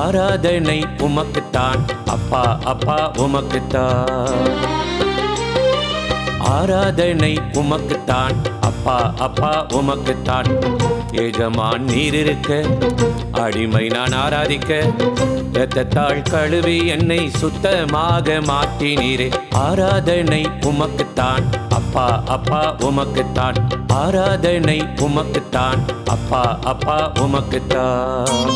ஆராதனை உமக்குத்தான் அப்பா அப்பா உமக்குத்தான் ஆராதனை உமக்குத்தான் அப்பா அப்பா உமக்குத்தான் எஜமான் நீர் இருக்க அடிமை நான் ஆராதிக்க இரத்தத்தாள் கழுவி என்னை சுத்தமாக மாற்றினீரே ஆராதனை உமக்குத்தான் அப்பா அப்பா உமக்குத்தான் ஆராதனை உமக்குத்தான் அப்பா அப்பா உமக்குத்தான்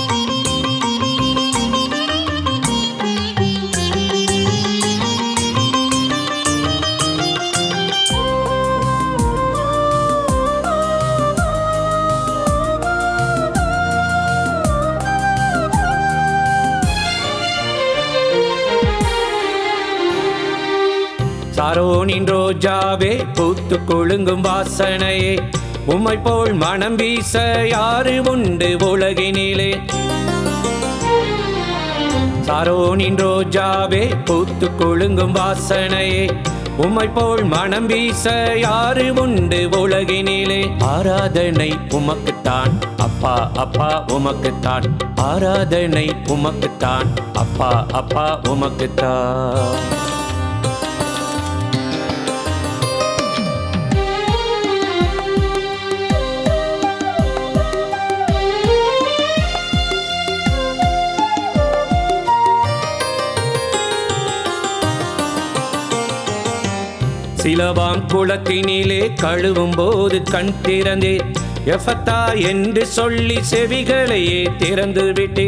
சாரோனின் ரோஜாவே பூத்து கொழுங்கும் வாசனையே உம்மை போல் மனம் வீச யாரு உண்டு உலகினிலே சாரோனின் ரோஜாவே பூத்து கொழுங்கும் வாசனையே உம்மை போல் மனம் வீச யாரு உண்டு உலகினிலே ஆராதனை உமக்குத்தான் அப்பா அப்பா உமக்குத்தான் ஆராதனை உமக்குத்தான் அப்பா அப்பா உமக்குத்தான் சிலவாம் குளத்தினிலே கழுவும் போது கண் திறந்தே எஃபத்தா என்று சொல்லி செவிகளையே திறந்து விட்டே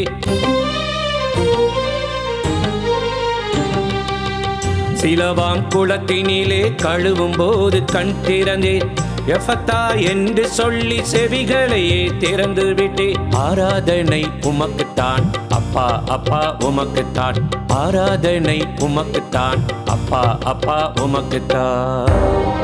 சிலவாம் குளத்தினிலே கழுவும் போது கண் திறந்தே எஃபத்தா என்று சொல்லி செவிகளையே திறந்து விட்டே ஆராதனை உமக்குத்தான் அப்பா அப்பா உமக்குத்தான் ஆராதனை உமக்குத்தான் அப்பா அப்பா உமக்குத்தான்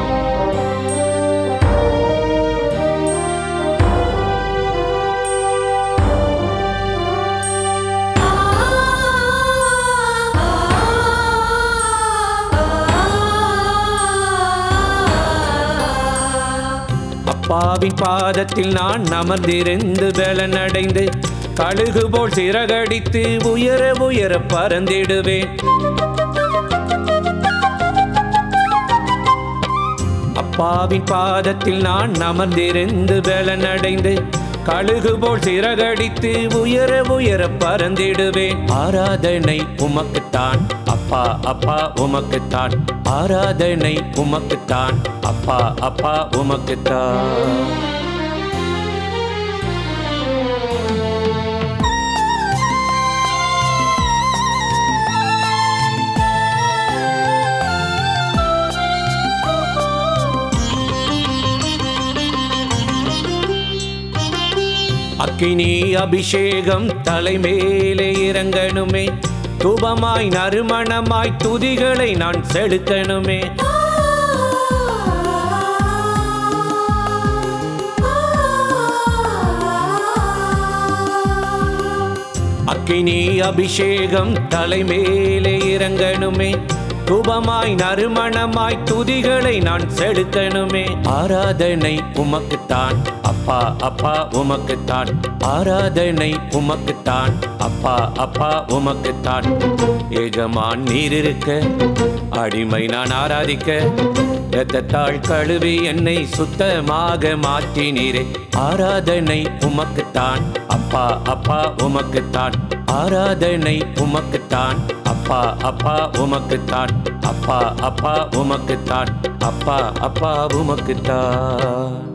அப்பாவின் பாதத்தில் நான் அமர்ந்திருந்து பலனடைந்து கழுகு போல் சிறகடித்து உயர உயர பறந்திடுவேன் அப்பாவின் பாதத்தில் நான் அமர்ந்திருந்து பலனடைந்து கழுகு போல் சிறகடித்து உயர உயர பறந்திடுவேன் ஆராதனை உமக்குத்தான் அப்பா அப்பா உமக்குத்தான் ஆராதனை உமக்குத்தான் அப்பா அப்பா உமக்குத்தான் அக்கினி அபிஷேகம் தலைமேலே இறங்கணுமே தூபமாய் நறுமணமாய் துதிகளை நான் செலுத்தணுமே அக்கினி அபிஷேகம் தலைமேலே இறங்கணுமே தூபமாய் நறுமணமாய் துதிகளை நான் செலுத்தணுமே ஆராதனை உமக்குத்தான் அப்பா அப்பா உமக்குத்தான் ஆராதனை உமக்குத்தான் அப்பா அப்பா உமக்குத்தான் எஜமான் நீர் இருக்க அடிமை நான் ஆராதிக்க இரத்தத்தாள் கழுவி என்னை சுத்தமாக மாற்றினீரே ஆராதனை உமக்குத்தான் அப்பா அப்பா உமக்குத்தான் ஆராதனை உமக்குத்தான் அப்பா அப்பா உமக்குத்தான் அப்பா அப்பா உமக்குத்தான் அப்பா அப்பா உமக்குத்தான்